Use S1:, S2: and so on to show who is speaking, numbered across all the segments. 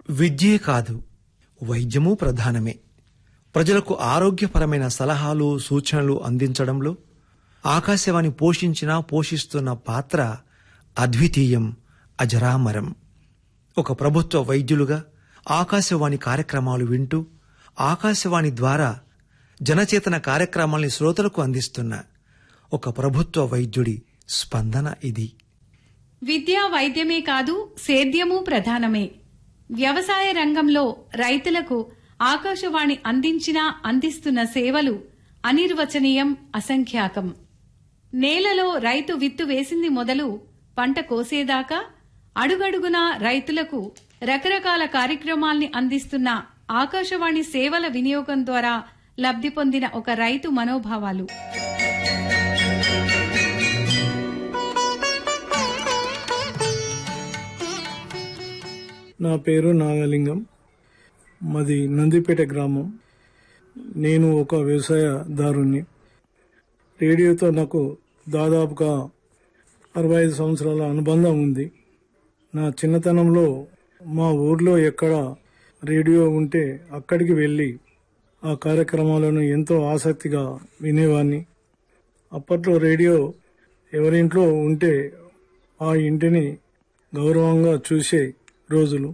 S1: విద్యే కాదు వైద్యమూ ప్రధానమే ప్రజలకు ఆరోగ్యపరమైన సలహాలు సూచనలు అందించడంలో ఆకాశవాణి పోషించిన పోషిస్తున్న పాత్ర అద్వితీయం అజరామరం ఒక ప్రభుత్వ వైద్యులుగా ఆకాశవాణి కార్యక్రమాలు వింటూ ఆకాశవాణి ద్వారా జనచేతన కార్యక్రమాల్ని శ్రోతలకు అందిస్తున్న ఒక ప్రభుత్వ వైద్యుడి స్పందన ఇది
S2: విద్య వైద్యమే కాదు సేద్యము ప్రధానమే వ్యవసాయ రంగంలో రైతులకు ఆకాశవాణి అందించిన అందిస్తున్న సేవలు అనిర్వచనీయం అసంఖ్యాకం నేలలో రైతు విత్తు వేసింది మొదలు పంట కోసేదాకా అడుగడుగునా రైతులకు రకరకాల కార్యక్రమాల్ని అందిస్తున్న ఆకాశవాణి సేవల వినియోగం ద్వారా లబ్ధి పొందిన ఒక రైతు మనోభావాలు
S3: నా పేరు నాగలింగం మాది నందిపేట గ్రామం నేను ఒక వ్యవసాయదారుణ్ణి రేడియోతో నాకు దాదాపుగా అరవై ఐదు సంవత్సరాల అనుబంధం ఉంది నా చిన్నతనంలో మా ఊర్లో ఎక్కడ రేడియో ఉంటే అక్కడికి వెళ్ళి ఆ కార్యక్రమాలను ఎంతో ఆసక్తిగా వినేవాడిని అప్పట్లో రేడియో ఎవరింట్లో ఉంటే ఆ ఇంటిని గౌరవంగా చూసే రోజులు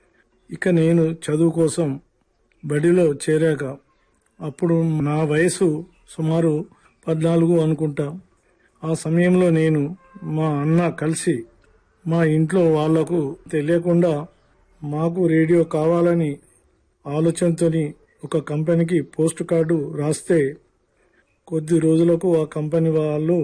S3: ఇక నేను చదువు కోసం బడిలో చేరాక అప్పుడు నా వయసు సుమారు పద్నాలుగు అనుకుంటా ఆ సమయంలో నేను మా అన్న కలిసి మా ఇంట్లో వాళ్లకు తెలియకుండా మాకు రేడియో కావాలని ఆలోచనతోని ఒక కంపెనీకి పోస్ట్ కార్డు రాస్తే కొద్ది రోజులకు ఆ కంపెనీ వాళ్ళు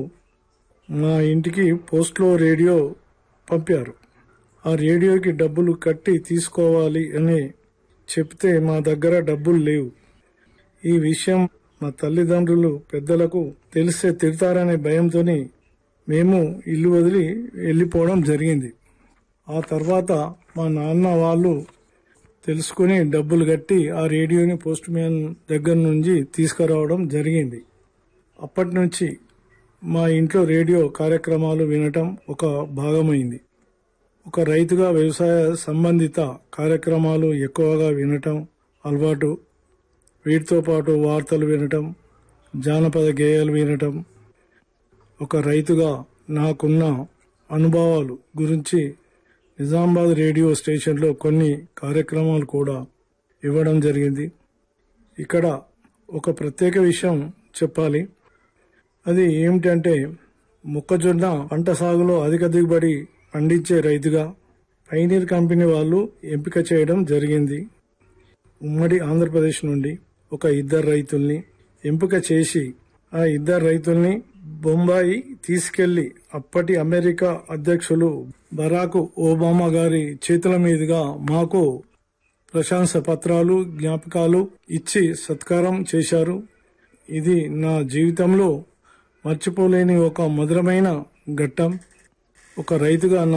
S3: మా ఇంటికి పోస్ట్లో రేడియో పంపారు ఆ రేడియోకి డబ్బులు కట్టి తీసుకోవాలి అని చెప్తే మా దగ్గర డబ్బులు లేవు ఈ విషయం మా తల్లిదండ్రులు పెద్దలకు తెలిస్తే తిడతారనే భయంతోని మేము ఇల్లు వదిలి వెళ్ళిపోవడం జరిగింది ఆ తర్వాత మా నాన్న వాళ్ళు తెలుసుకుని డబ్బులు కట్టి ఆ రేడియోని పోస్ట్ మ్యాన్ దగ్గర నుంచి తీసుకురావడం జరిగింది అప్పటి నుంచి మా ఇంట్లో రేడియో కార్యక్రమాలు వినటం ఒక భాగమైంది ఒక రైతుగా వ్యవసాయ సంబంధిత కార్యక్రమాలు ఎక్కువగా వినటం అలవాటు వీటితో పాటు వార్తలు వినటం జానపద గేయాలు వినటం ఒక రైతుగా నాకున్న అనుభవాలు గురించి నిజామాబాద్ రేడియో స్టేషన్లో కొన్ని కార్యక్రమాలు కూడా ఇవ్వడం జరిగింది ఇక్కడ ఒక ప్రత్యేక విషయం చెప్పాలి అది ఏమిటంటే మొక్కజొన్న పంట సాగులో అధిక దిగుబడి పండించే రైతుగా పైనీర్ కంపెనీ వాళ్ళు ఎంపిక చేయడం జరిగింది ఉమ్మడి ఆంధ్రప్రదేశ్ నుండి ఒక ఇద్దరు రైతుల్ని ఎంపిక చేసి ఆ ఇద్దరు రైతుల్ని బొంబాయి తీసుకెళ్లి అప్పటి అమెరికా అధ్యక్షులు బరాక్ ఒబామా గారి చేతుల మీదుగా మాకు ప్రశంస పత్రాలు జ్ఞాపకాలు ఇచ్చి సత్కారం చేశారు ఇది నా జీవితంలో మర్చిపోలేని ఒక మధురమైన ఘట్టం ఒక రైతుగా